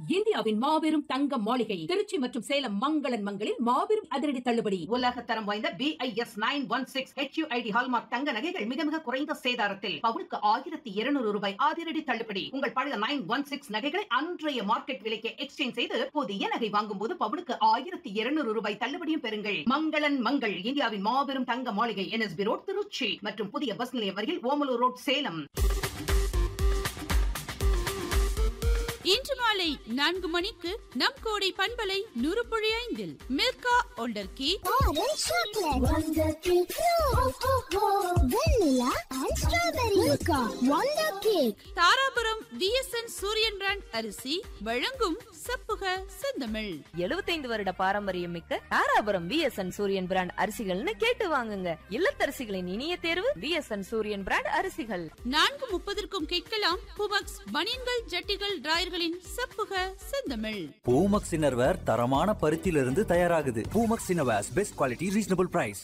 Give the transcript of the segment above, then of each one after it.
இந்தியாவின் மாபெரும் தங்க மாளிகை திருச்சி மற்றும் சேலம் மங்களன் மங்களில் மாபெரும் அதிரடி தள்ளுபடி உலக தரம் வாய்ந்த BIS nine one six HUID hallmark தங்க நகைகள் மிக மிக குறைந்த சேதாரத்தில் பவுனுக்கு ஆயிரத்தி இருநூறு ரூபாய் அதிரடி தள்ளுபடி உங்கள் பழைய நைன் ஒன் சிக்ஸ் நகைகளை அன்றைய மார்க்கெட் விலைக்கு எக்ஸ்சேஞ்ச் செய்து புதிய நகை வாங்கும் போது பவுனுக்கு ஆயிரத்தி இருநூறு ரூபாய் தள்ளுபடியும் பெறுங்கள் மங்களன் மங்கள் இந்தியாவின் மாபெரும் தங்க மாளிகை என்எஸ்பி ரோட் திருச்சி மற்றும் புதிய பஸ் நிலையம் அருகில் ஓமலூர் ரோட் சேலம் இன்று மாலை நான்கு மணிக்கு நம் கோடை பண்பலை நூறு புள்ளி ஐந்தில் Milka wonder cake Orange chocolate. Wonder cake. Oh, oh, oh. Vanilla and strawberry. Milka. Wonder cake. Dharapuram VSN Sooriyan brand அரிசி வழங்கும் சப்புக செந்தமிழ் 75 வருட பாரம்பரியம் மிக்க தாராபுரம் விஎஸ்என் சூரியன் பிராண்ட் அரிசிகள்னு கேட்டு வாங்குங்க இல்லத்தரசிகளின் இனிய தேர்வு விஎஸ்என் சூரியன் பிராண்ட் அரிசிகள் நான்கு முப்பதற்கும் கேட்கலாம் புபக்ஸ் பனியன்கள் ஜட்டிகள் டிராயர்களின் சப்புக செந்தமிழ் பூமக்ஸ் இன்னர்வேர் தரமான பருத்தியிலிருந்து தயாராகுது Poomex innerwears best quality reasonable price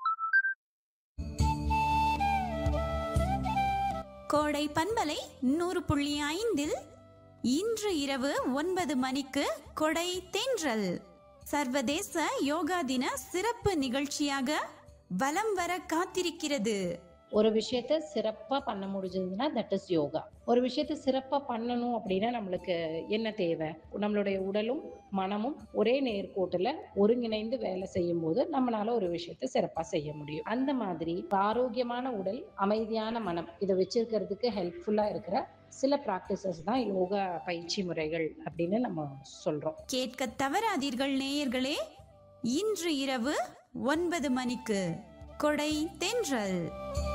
கோடை பண்பலை நூறு புள்ளி ஐந்தில் இன்று இரவு ஒன்பது மணிக்கு கொடை தென்றல் சர்வதேச யோகா தின சிறப்பு நிகழ்ச்சியாக வலம் வர காத்திருக்கிறது ஒரு விஷயத்த சிறப்பாக பண்ண முடிஞ்சதுன்னா தட் இஸ் யோகா ஒரு விஷயத்த சிறப்பாக பண்ணணும் அப்படின்னா நம்மளுக்கு என்ன தேவை நம்மளுடைய உடலும் மனமும் ஒரே நேர்கோட்டில் ஒருங்கிணைந்து வேலை செய்யும் போது நம்மளால ஒரு விஷயத்த சிறப்பாக செய்ய முடியும் அந்த மாதிரி ஆரோக்கியமான உடல் அமைதியான மனம் இதை வச்சிருக்கிறதுக்கு ஹெல்ப்ஃபுல்லாக இருக்கிற சில ப்ராக்டிசஸ் தான் யோகா பயிற்சி முறைகள் அப்படின்னு நம்ம சொல்கிறோம் கேட்க தவறாதீர்கள் நேயர்களே இன்று இரவு ஒன்பது மணிக்கு கொடை தென்றல்